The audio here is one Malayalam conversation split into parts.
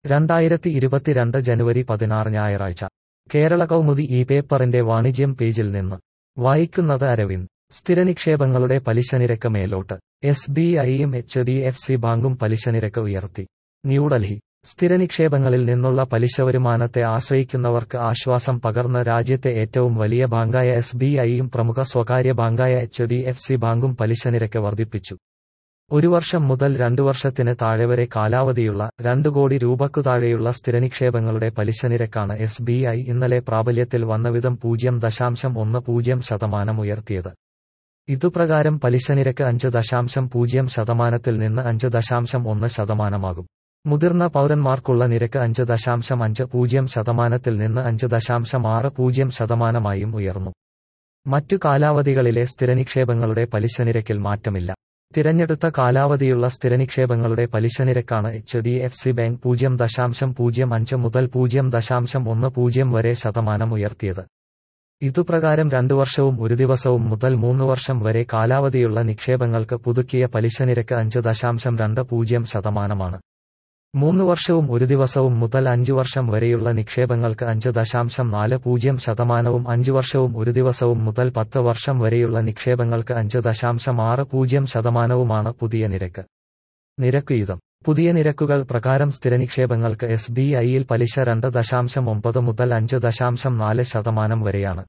രണ്ടായിരത്തി ഇരുപത്തിരണ്ട് ജനുവരി പതിനാറ് ഞായറാഴ്ച കേരള കൗമുദി ഈ പേപ്പറിന്റെ വാണിജ്യം പേജിൽ നിന്ന് വായിക്കുന്നത് അരവിന്ദ് സ്ഥിരനിക്ഷേപങ്ങളുടെ പലിശനിരക്ക് മേലോട്ട് എസ് ബി ഐയും എച്ച് ഡി എഫ് സി ബാങ്കും പലിശനിരക്ക് ഉയർത്തി ന്യൂഡൽഹി സ്ഥിരനിക്ഷേപങ്ങളിൽ നിന്നുള്ള പലിശ വരുമാനത്തെ ആശ്രയിക്കുന്നവർക്ക് ആശ്വാസം പകർന്ന് രാജ്യത്തെ ഏറ്റവും വലിയ ബാങ്കായ എസ് ബി ഐയും പ്രമുഖ സ്വകാര്യ ബാങ്കായ എച്ച് ഡി എഫ് സി ബാങ്കും പലിശനിരക്ക് വർദ്ധിപ്പിച്ചു ഒരു വർഷം മുതൽ രണ്ടു വർഷത്തിന് താഴെ വരെ കാലാവധിയുള്ള രണ്ടു കോടി രൂപക്കു താഴെയുള്ള സ്ഥിരനിക്ഷേപങ്ങളുടെ പലിശനിരക്കാണ് എസ് ബി ഐ ഇന്നലെ പ്രാബല്യത്തിൽ വന്നവിധം പൂജ്യം ദശാംശം ഒന്ന് പൂജ്യം ശതമാനം ഉയർത്തിയത് ഇതുപ്രകാരം പലിശനിരക്ക് അഞ്ച് ദശാംശം പൂജ്യം ശതമാനത്തിൽ നിന്ന് അഞ്ച് ദശാംശം ഒന്ന് ശതമാനമാകും മുതിർന്ന പൗരന്മാർക്കുള്ള നിരക്ക് അഞ്ച് ദശാംശം അഞ്ച് പൂജ്യം ശതമാനത്തിൽ നിന്ന് അഞ്ച് ദശാംശം ആറ് പൂജ്യം ശതമാനമായും ഉയർന്നു മറ്റു കാലാവധികളിലെ സ്ഥിരനിക്ഷേപങ്ങളുടെ പലിശനിരക്കിൽ മാറ്റമില്ല തിരഞ്ഞെടുത്ത കാലാവധിയുള്ള സ്ഥിരനിക്ഷേപങ്ങളുടെ പലിശനിരക്കാണ് H D F C bank പൂജ്യം ദശാംശം പൂജ്യം അഞ്ച് മുതൽ പൂജ്യം ദശാംശം ഒന്ന് പൂജ്യം വരെ ശതമാനം ഉയർത്തിയത് ഇതുപ്രകാരം രണ്ടു വർഷവും ഒരു ദിവസവും മുതൽ മൂന്ന് വർഷം വരെ കാലാവധിയുള്ള നിക്ഷേപങ്ങൾക്ക് പുതുക്കിയ പലിശനിരക്ക് അഞ്ച് ദശാംശം രണ്ട് പൂജ്യം ശതമാനമാണ് മൂന്ന് വർഷവും ഒരു ദിവസവും മുതൽ അഞ്ചു വർഷം വരെയുള്ള നിക്ഷേപങ്ങൾക്ക് അഞ്ച് ദശാംശം നാല് പൂജ്യം ശതമാനവും അഞ്ചു വർഷവും ഒരു ദിവസവും മുതൽ പത്ത് വർഷം വരെയുള്ള നിക്ഷേപങ്ങൾക്ക് അഞ്ച് ദശാംശം ആറ് പൂജ്യം ശതമാനവുമാണ് പുതിയ നിരക്ക് നിരക്ക് ഇതം പുതിയ നിരക്കുകൾ പ്രകാരം സ്ഥിരനിക്ഷേപങ്ങൾക്ക് എസ് ബി ഐയിൽ പലിശ രണ്ട് ദശാംശം ഒമ്പത് മുതൽ അഞ്ച് ദശാംശം നാല് ശതമാനം വരെയാണ്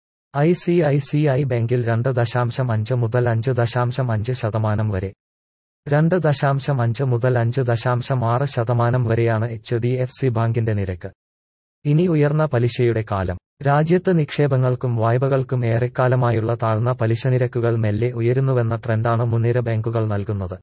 I C I C I ബാങ്കിൽ രണ്ട് ദശാംശം അഞ്ച് മുതൽ അഞ്ച് ദശാംശം അഞ്ച് ശതമാനം വരെ രണ്ട് ദശാംശം അഞ്ച് മുതൽ അഞ്ച് ദശാംശം ആറ് ശതമാനം വരെയാണ് എച്ച് ഡി എഫ് സി ബാങ്കിന്റെ നിരക്ക് ഇനി ഉയർന്ന പലിശയുടെ കാലം രാജ്യത്ത് നിക്ഷേപങ്ങൾക്കും വായ്പകൾക്കും ഏറെക്കാലമായുള്ള താഴ്ന്ന പലിശ നിരക്കുകൾ മെല്ലെ ഉയരുന്നുവെന്ന ട്രെൻഡാണ് മുൻനിര ബാങ്കുകൾ നൽകുന്നത്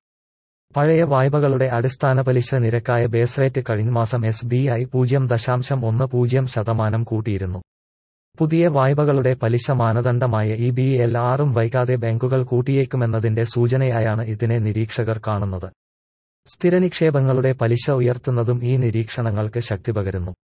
പഴയ വായ്പകളുടെ അടിസ്ഥാന പലിശ നിരക്കായ ബേസ് റേറ്റ് കഴിഞ്ഞ മാസം എസ് ബി ഐ പൂജ്യം ദശാംശം ഒന്ന് പൂജ്യം ശതമാനം കൂട്ടിയിരുന്നു പുതിയ വായ്പകളുടെ പലിശ മാനദണ്ഡമായ ഇ ബി എൽ ആറും വൈകാതെ ബാങ്കുകൾ കൂട്ടിയേക്കുമെന്നതിന്റെ സൂചനയായാണ് ഇതിനെ നിരീക്ഷകർ കാണുന്നത് സ്ഥിരനിക്ഷേപങ്ങളുടെ പലിശ ഉയർത്തുന്നതും ഈ നിരീക്ഷണങ്ങൾക്ക് ശക്തി പകരുന്നു